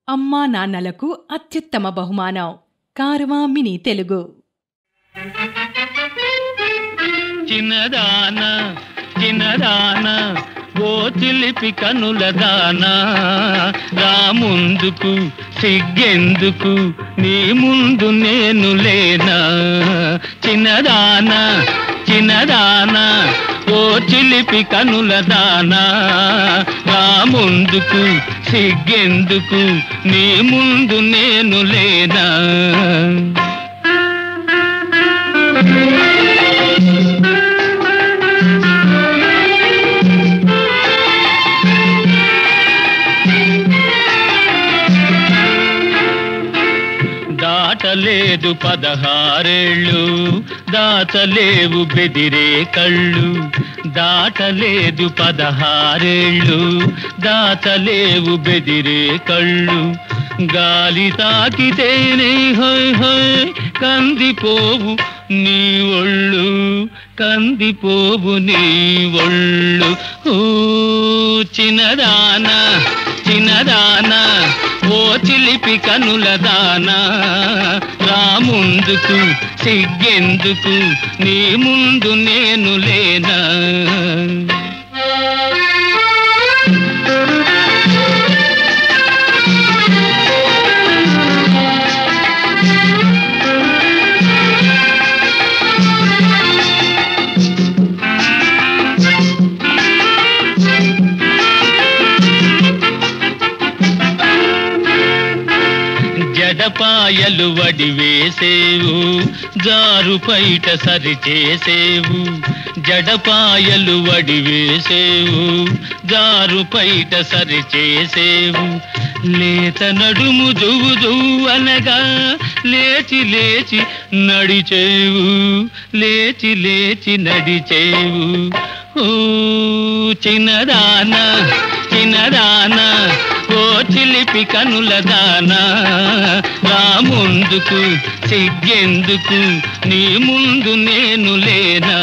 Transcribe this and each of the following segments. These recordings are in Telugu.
అమ్మా నాన్నలకు అత్యుత్తమ బహుమానం కారవా మినీ తెలుగు చిన్నదాన చిన్నదాన ఓ చిలిపి కనుల దానా రా ముందుకు సిగ్గెందుకు నీ ముందు నేను లేనా చిన్నదాన చిన్నదాన ఓ చిలిపి కనుల దానా రా ముందుకు సిగ్గెందుకు నీ ముందు నేను లేనా దాటలేదు పదహారేళ్ళు దాచలేవు బెదిరే కళ్ళు దాటలేదు పదహారేళ్ళు దాచలేవు బెదిరే కళ్ళు గాలి తాకితేనే హోయ్ హోయ్ కందిపోవు నీ ఒళ్ళు కందిపోవు నీ ఒళ్ళు ఓ చిన్నదానా చిన్నదానా ఓ చిలిపి కనుల దానా రా ముందుకు సిగ్గెందుకు నీ ముందు నేను లేనా జడపాయలు వడి వేసేవు జారు పైట సరి చేసేవు జడపాయలు వడి వేసేవు జారు పైట సరి చేసేవు లేత నడుము దువ్వు దువ్వు అనగా లేచి లేచి నడిచేవు లేచి లేచి నడిచేవు ఓ చిన్నదానా చిన్నదానా ఓ చిలిపి కనుల దానా రా ముందుకు సిగ్గెందుకు నీ ముందు నేను లేనా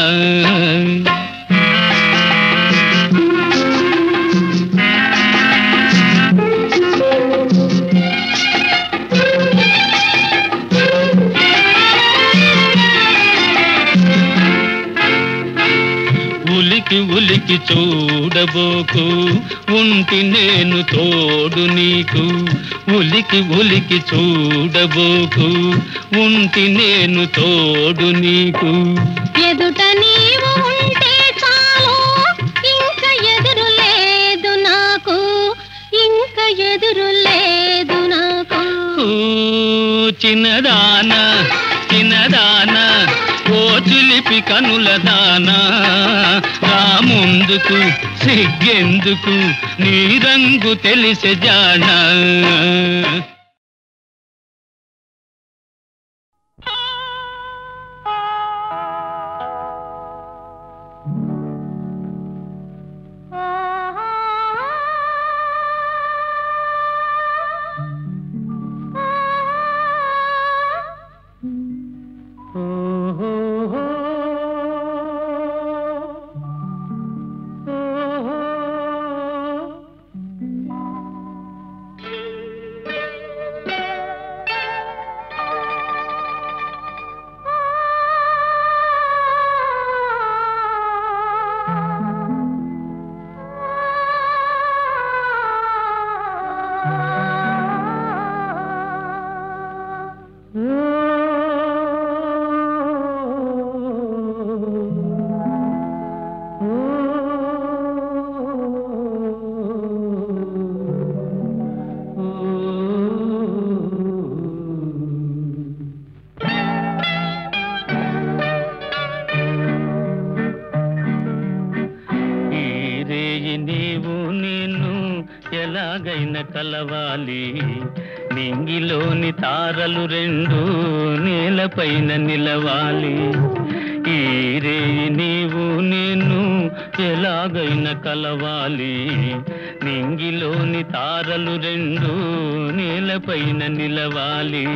ఉలికి ఉలికి చూడబోకు ఉంటి నేను తోడు నీకు ఉలికి ఉలికి చూడబోకు ఉంటి నేను తోడు నీకు ఎదుట నీవు ఉంటే చాలు ఇంక ఎదురు లేదు నాకు ఇంక ఎదురు లేదు నాకు ఓ చిన్నదానా చిన్నదానా ఓ చిలిపి కనుల దానా రా ముందుకు సిగ్గెందుకు నీ రంగు తెలిసే జానా ఈ రేయి నీవు నేను ఎలాగైనా కలవాలి నింగిలోని తారలు రెండు నేలపైన నిలవాలి ఈ రేయి నీవు నేను ఎలాగైనా కలవాలి నింగిలోని తారలు రెండు నేలపైన నిలవాలి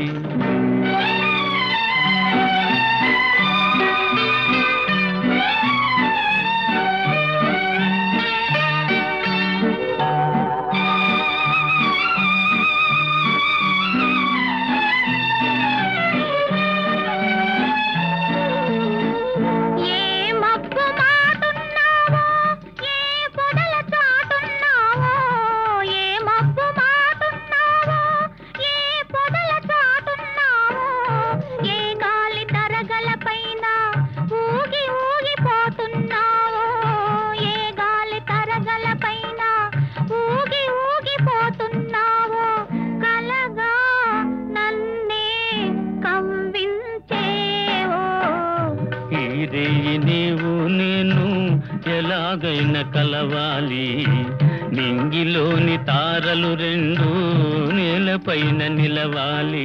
కలవాలి నింగిలోని తారలు రెండు నేలపైన నిలవాలి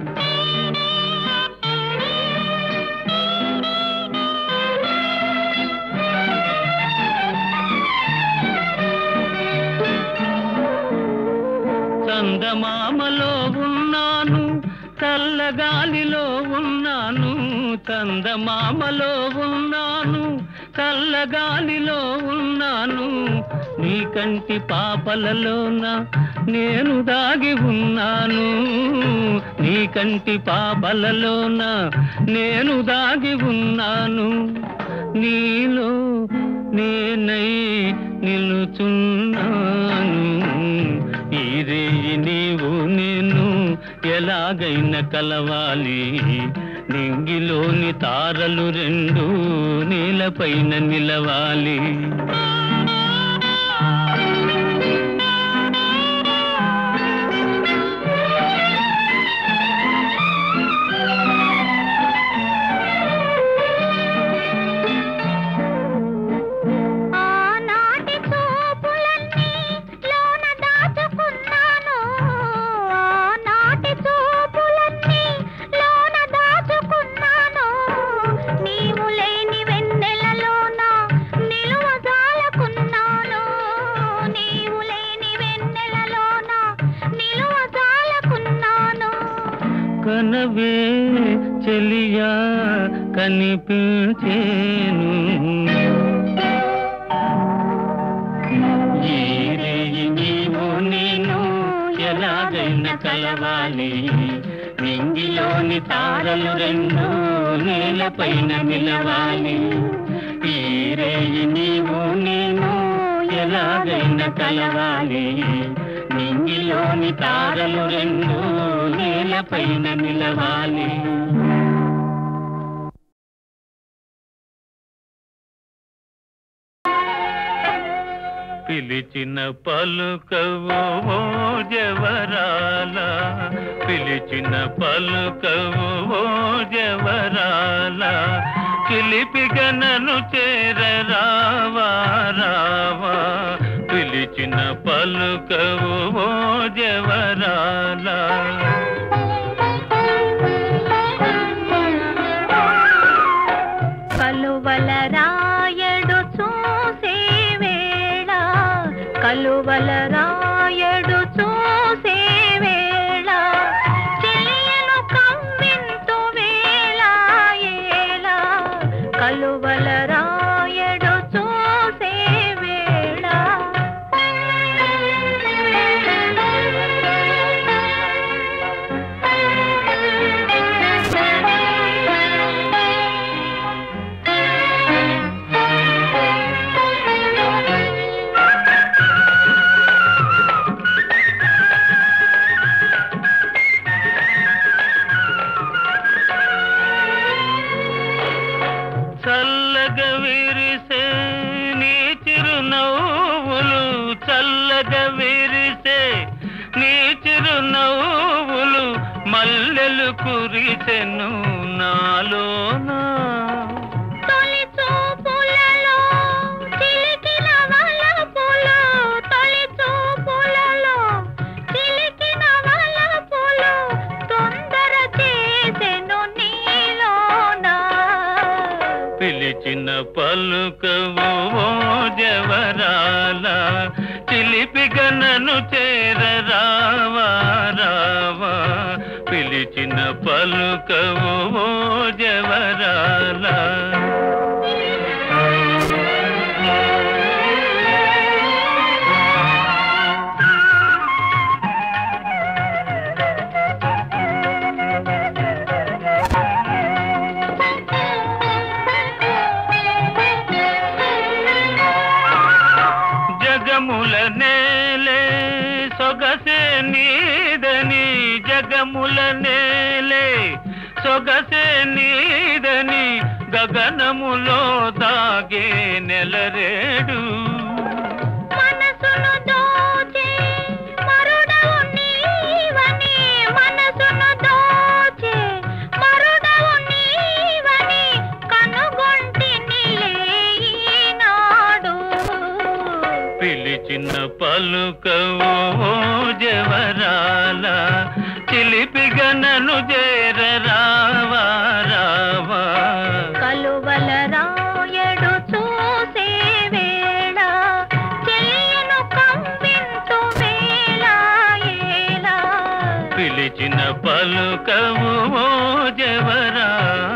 చందమామలో ఉన్నాను చల్లగాలిలో ఉన్నాను చందమామలో ఉన్నాను చల్లగాలిలో ఉన్నాను నీ కంటి పాపలలోన నేను దాగి ఉన్నాను నీ కంటి పాపలలోన నేను దాగి ఉన్నాను నీలో నేనై నిలుచున్నాను ఈ రేయి నీవు నేను ఎలాగైనా కలవాలి నింగిలోని తారలు రెండు నీలపైన నిలవాలి ఆనాటి చూపులన్నీ లోన దాచుకున్నాను ఆనాటి చూపులన్నీ లోన దాచుకున్నాను నీవు లేని వెన్నెలలోన నిలువ జాలకున్నాను నీవు లేని వెన్నెలలోన నిలువ జాలకున్నాను కనవే చెలియా కనిపించేను ఈ రేయి నీవు నేను ఎలాగైనా కలవాలి నింగిలోని తారలు రెండు నేలపైన నిలవాలి ఈ రేయి నీవు నేను ఎలాగైనా కలవాలి నింగిలోని తారలు రెండు నేలపైన నిలవాలి పిలిచిన పలుకవు ఓ జవరాల పిలిచిన పలుకవు ఓ జవరాల చిలిపిగనను చేర రావా రావా పిలిచిన పలుకవు ఓ జవరాల కలువల రాయడు చూసే వేళ కలువల రాయడు చూసే వేళ చెలియను కవ్వింతు వేళ ఏళ కలువల రాయడు చూసే వేళ చల్లగా విరిసే నీ చిరునవ్వులు చల్లగా విరిసే నీ చిరునవ్వులు మల్లెలు కురిసెను నాలోనా తొలి చూపులలో చిలికిన వలపులు తొలి చూపులలో చిలికిన వలపులు తొందర చేసెను నీలోన పిలిచిన పలుకవు ఓ జవరాల చిలిపిగనను చేర రావా రావా పిలిచిన పలుకవు ఓ జవరాల జగముల నేలే సొగసే నీదని జగముల నేలే సొగసే నీదని గగనములో దాగే నెలరేడు మనసును దోచే మరుడవు నీవని మనసును దోచే మరుడవు నీవని కనుగొంటినిలే ఈనాడు పలుకవో జవరాల చిలిపిగా నన్ను చేర రావా రావా కలువల రాయడు చూసే వేళ చెలియను కవ్వింతు వేళ ఏలా పిలిచిన పలుకవో జవరాల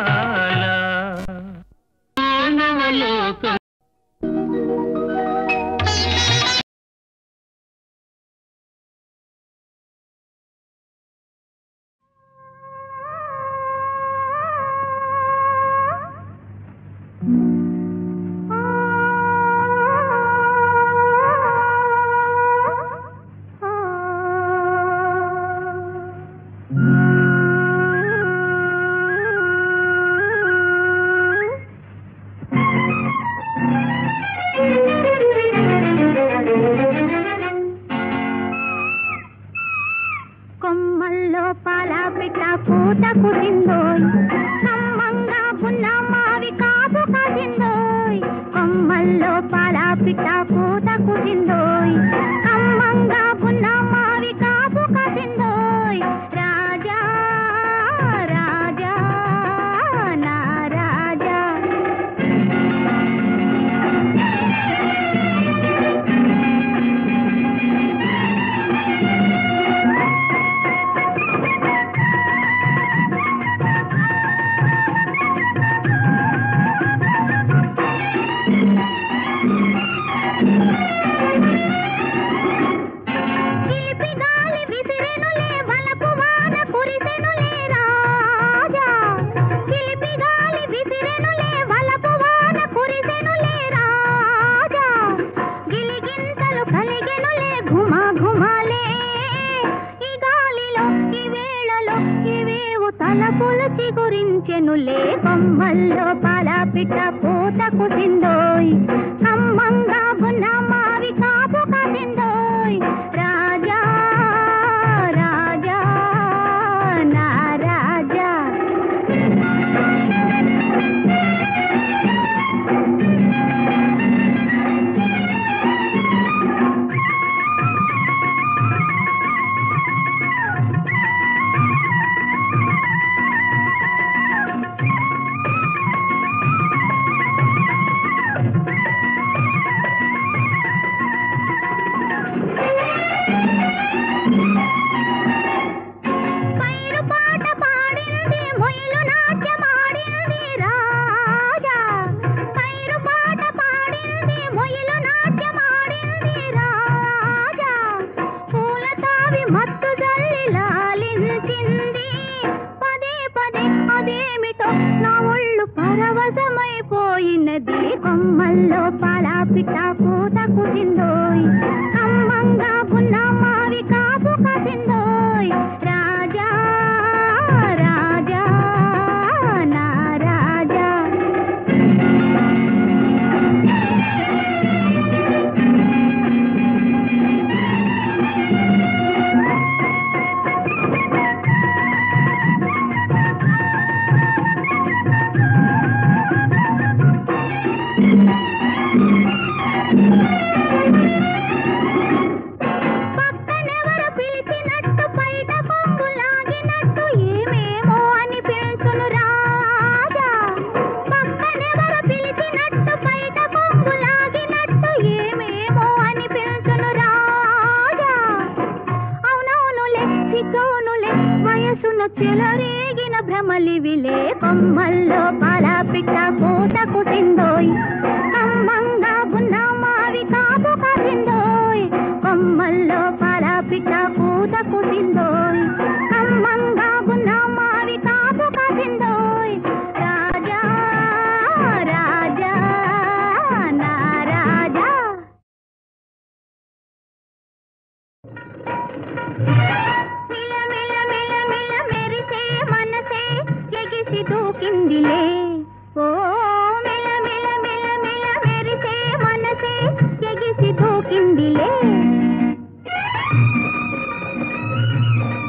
కొమ్మల్లో పాల పిట్ట పూత కుదిందోయ్ కమ్మంగా పున్న మావి కాపు కాసిందోయ్ కొమ్మల్లో పాల పిట్ట పూత కుదిందోయ్ కమ్మంగా పున్న మావి కాపు కాసిందోయ్ రాజా రాజా నా రాజా చిలిపి గాలి విసిరెనులే వలపు వాన కురిసెనులే రాజా చిలిపి గాలి విసిరెనులే వలపు వాన కురిసెనులే రాజా గిలిగింతలు కలిగెనులే ఘుమ ఘుమలే ఈ గాలిలో ఈ వేళలో ఇవేవు తలపులు చిగురించెనులే కొమ్మల్లో పాల పిట్ట పూత కుసిందోయ్ కమ్మంగా బున్న మావి కాపు కాసిందోయ్ రాజా రాజా నా రాజా పైరు పాట పాడింది మొయిలు నాట్యమాడింది రాజా పైరు పాట పాడింది మొయిలు నాట్యమాడింది రాజా పూల తావి మత్తు జల్లి లాలించింది పదే పదే అదేమిటో నా ఒళ్ళు పరవశమైపోయినది కొమ్మల్లో పాల పిట్ట పూత కుసిందోయ్ కమ్మంగా పున్న మావి కాపు కాసిందోయ్ రాజా రాజా నా రాజా పక్కనెవరు పిలిచినట్టు బయట కొంగు లాగినట్టు ఏమేమో అని పిలుచును రాజా పక్కనెవరు పిలిచినట్టు బయట కొంగు లాగినట్టు ఏమేమో అని పిలుచును రాజా అవునవునులే సిగ్గవునులే వయసున చెలరేగిన భ్రమలివిలే కొమ్మల్లో పాల పిట్ట పూత కుసిందోయ్ కమ్మంగా బున్న మావి కాపు కాసిందోయ్ కొమ్మల్లో పాల పిట్ట పూత కుసిందోయ్ కమ్మంగా బున్న మావి కాపు కాసిందోయ్ రాజా రాజా నా రాజా మిల మిల మిల మిల మెరిసే మనసే ఎగిసి దూకిందిలే ఓ మిల మిల మిల మిల మెరిసే మనసే ఎగిసి దూకిందిలే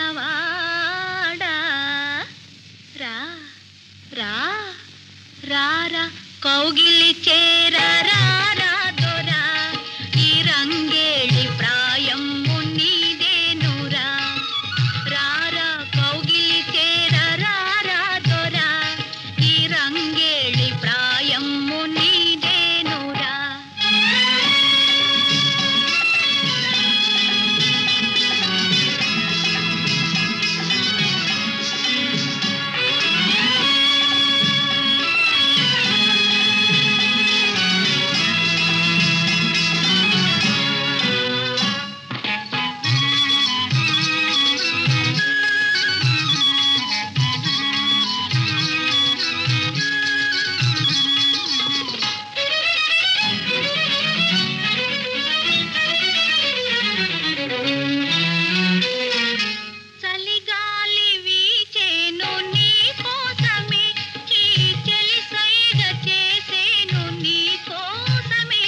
చిన్నవాడా రా రా రారా కౌగిలి చేర రారా దొరా ఈ రంగేళి ప్రాయం నీదేనురా రారా కౌగిలి చేర రారా దొరా ఈ రంగేళి ప్రాయం నీదేనురా చలిగాలి వీచేను నీ కోసమే ఈ చెలి సైగ చేసేను నీ కోసమే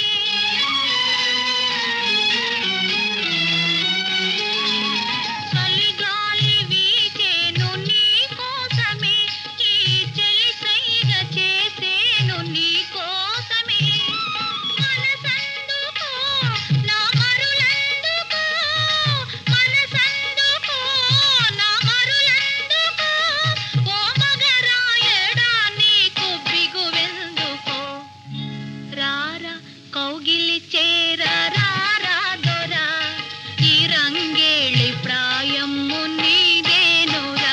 చలిగాలి వీచేను నీ కోసమే ఈ చెలి సైగ చేసేను నీ కోసమే మనసందుకో నా మరులందుకో మనసందుకో నా మరులందుకో ఓ మగరాయడా నీకు బిగువెందుకో రారా కౌగిలి చేర రారా దొరా ఈ రంగేళి ప్రాయము నీదేనురా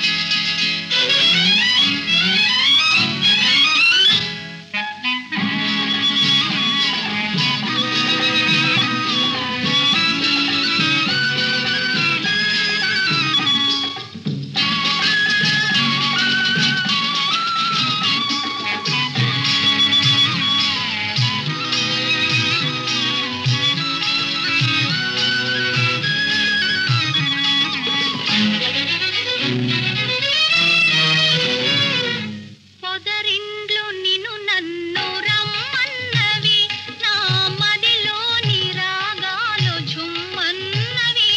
పొదరిండ్లు నిన్ను నన్ను రమ్మన్నవి నా మదిలోని రాగాలు ఝుమ్మన్నవి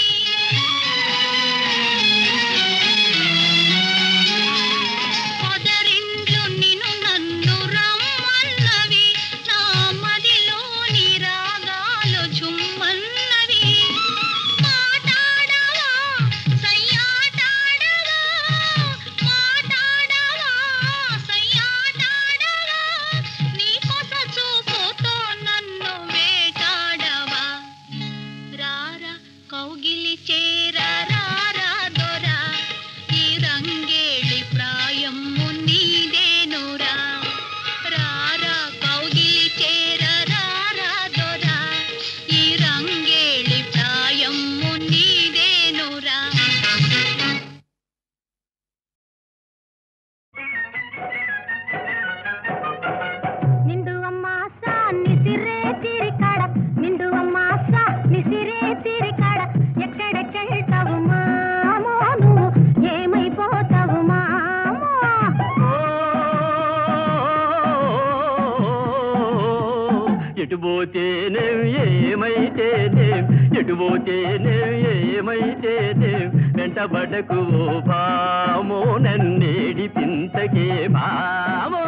పొదరిండ్లు నిన్ను నన్ను రమ్మన్నవి నా మదిలోని రాగాలు ఝుమ్మన్నవి మాటాడవా సయ్యాటాడవా మాటాడవా సయ్యాటాడవా నీ కొస చూపుతో నన్ను వేటాడవా రారా కౌగిలి చేర రారా దొరా ఈ రంగేళి ప్రాయము నీదేనురా రారా కౌగిలి చేర రారా దొరా ఈ రంగేళి ప్రాయము నీదేనురా నిండు అమ్మాస నిసిరే తిరికాడ నిండు అమ్మాస నిసిరే తిరికాడ ఎక్కడెక్కెళ్తావు మామో నువ్వు ఏమైపోతావు మామో ఎటు పోతేనేం ఏమైతేనేం ఎటు పోతేనేం ఏమైతేనేం వెంటబడకు ఓ భామో నన్నేడి పింతకే భామో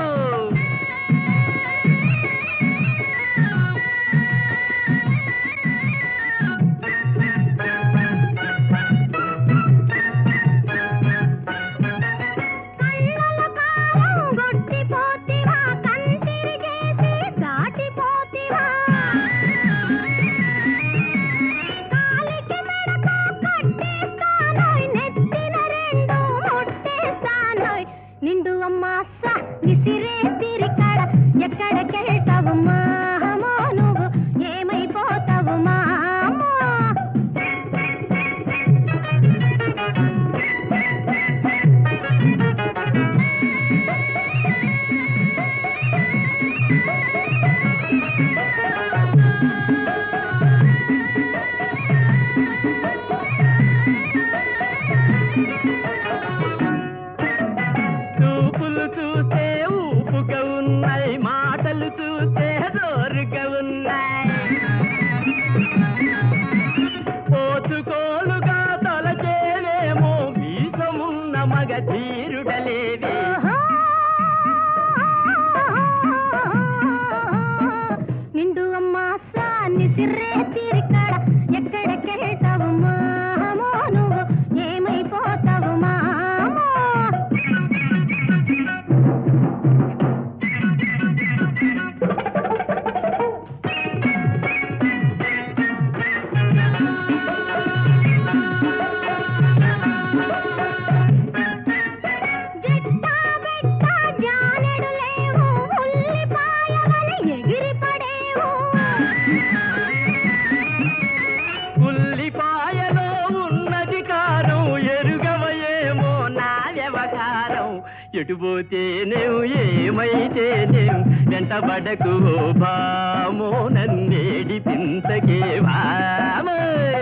కళ్ళల కారం గొట్టిపోతివా కంటిరిగేసి దాటిపోతివా కాలికి మెడతో కట్టేస్తానోయ్ నెత్తిన రెండు ముట్టేస్తానోయ్ నిండు అమ్మాస నిసిరే తిరికాడ ఎక్కడికెళ్తావు మామో నువ్వు ఏమైపోతావు మామో చూపులు చూసే ఊ మగ ధీరుడలేవే నిండు అమ్మాస నిసిరే తీరికడ ఎక్కడికెళ్తావు మామో నువ్వు ఏమైపోతావు మామో జిట్టా బిట్టా జానెడు లేవు ఉల్లిపాయవల ఎగిరి పడేవు ఉల్లిపాయలో ఉన్నది కారం ఎరుగవయేమో నా వ్యవహారం ఎటుపోతేనేం ఏమైతేనేం వెంటబడకు ఓ బామో నన్నేడి పింతకే వామో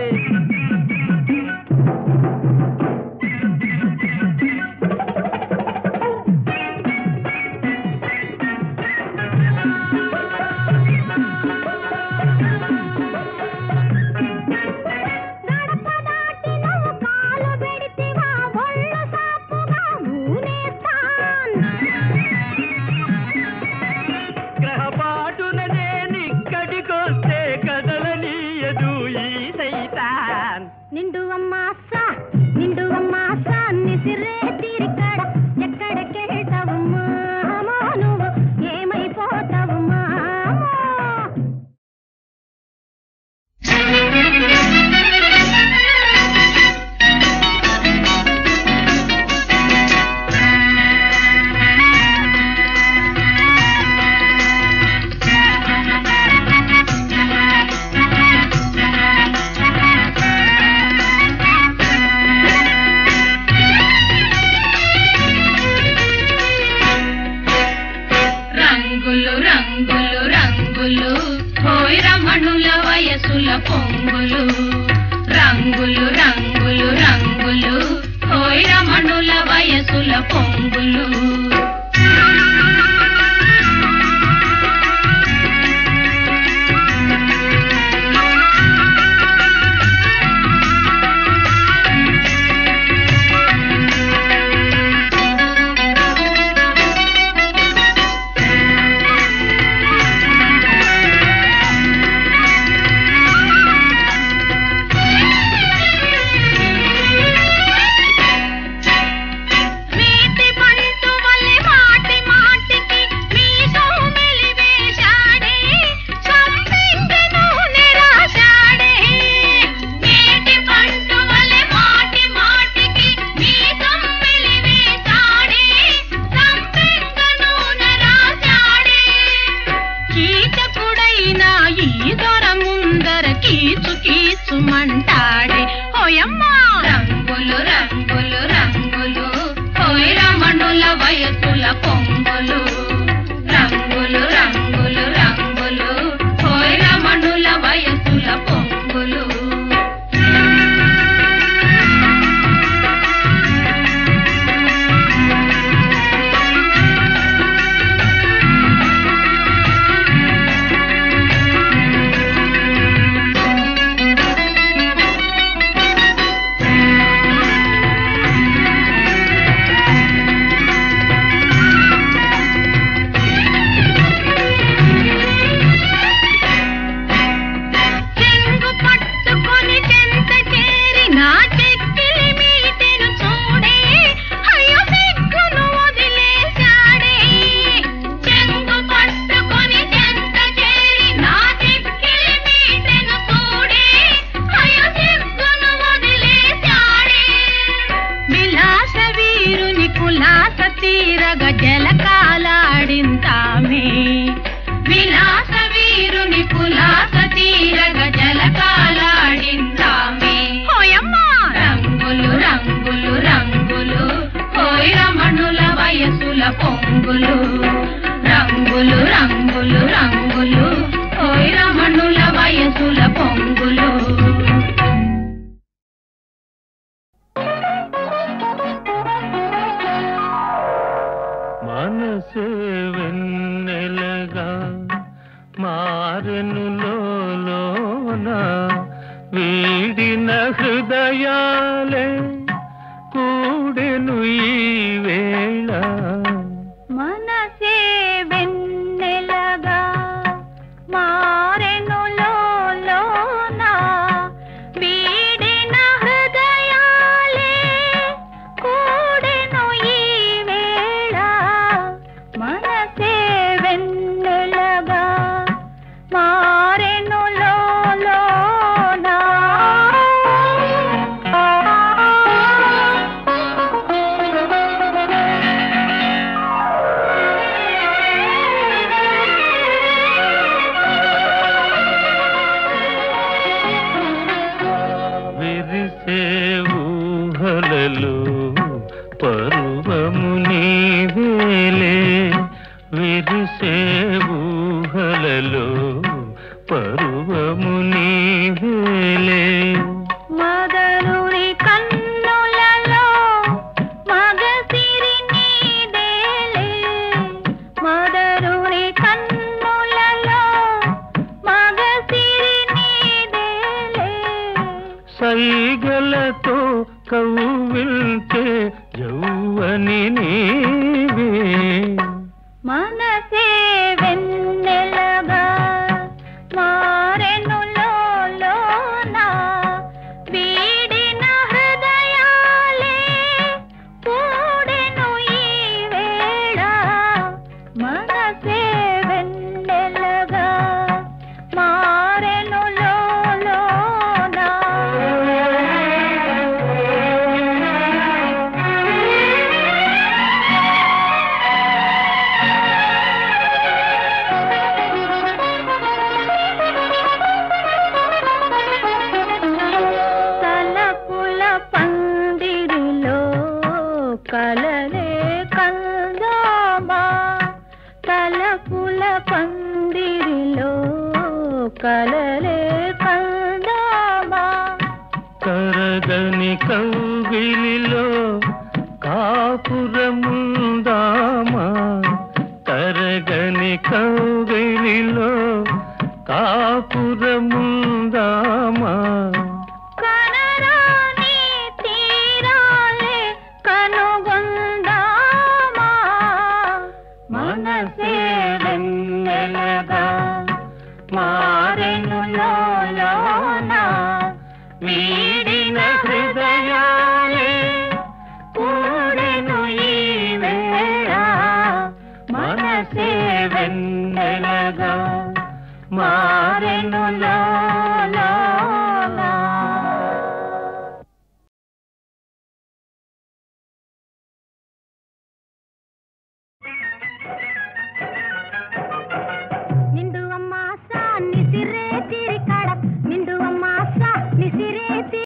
గడప దాటి నువ్వు కాలు పెడితివా ఒళ్ళు సాపుగా నూనేస్తాన్ గ్రహపాటున నేనిక్కడికొస్తే కదలనీయదు ఈ సైతాన్ నిండు అమ్మాస నిండు అమ్మాస నిసిరే తీరికడ ఎక్కడికెళ్తావు మామో నువ్వు ఏమైపోతావు మామో రంగులు రంగులు రంగులు హోయ్ రమణుల వయసుల పొంగులు రంగులు రంగులు రంగులు హోయ్ రమణుల వయసుల పొంగులు నీటి పంటు వలె మాటి మాటికి మీ సౌమిలి వేశాడే సంపించెను నిరాశాడే నీటి పంటు వలె మాటి మాటికి మీ సౌమిలి వేశాడే సంపించెను నిరాశాడే కీచకుడైన ఈ దొర ముందర కీచు కీచుమంటాడే ఓయమ్మా రంగులు రంగులు రంగులు ఓయ్ రమణుల వయసుల పొంగులు రంగులు రంగులు రంగులు ఓయ్ రమణుల వయసుల పొంగులు చెంగు పట్టుకొని చెంత చేరి నా చెక్కిలి మీటెను చూడే అయ్యో సిగ్గును వదిలేశాడే చెంగు పట్టుకొని చెంత చేరి నా చెక్కిలి మీటెను చూడే అయ్యో సిగ్గును వదిలేశాడే విలాస వీరుని కులాస తీరగ జలకాలాడింతామే విలాస వీరుని కులాస తీరగ జలకాలాడింతామే హోయమ్మా రంగులు రంగులు రంగులు హోయ్ రమణుల వయసుల పొంగులు రంగులు రంగులు రంగులు హోయ్ రమణుల వయసుల పొంగులు మనసు వెన్నెలగా మారెను లోన వీడిన హృదయాలే కూడెను గుండెలు పరు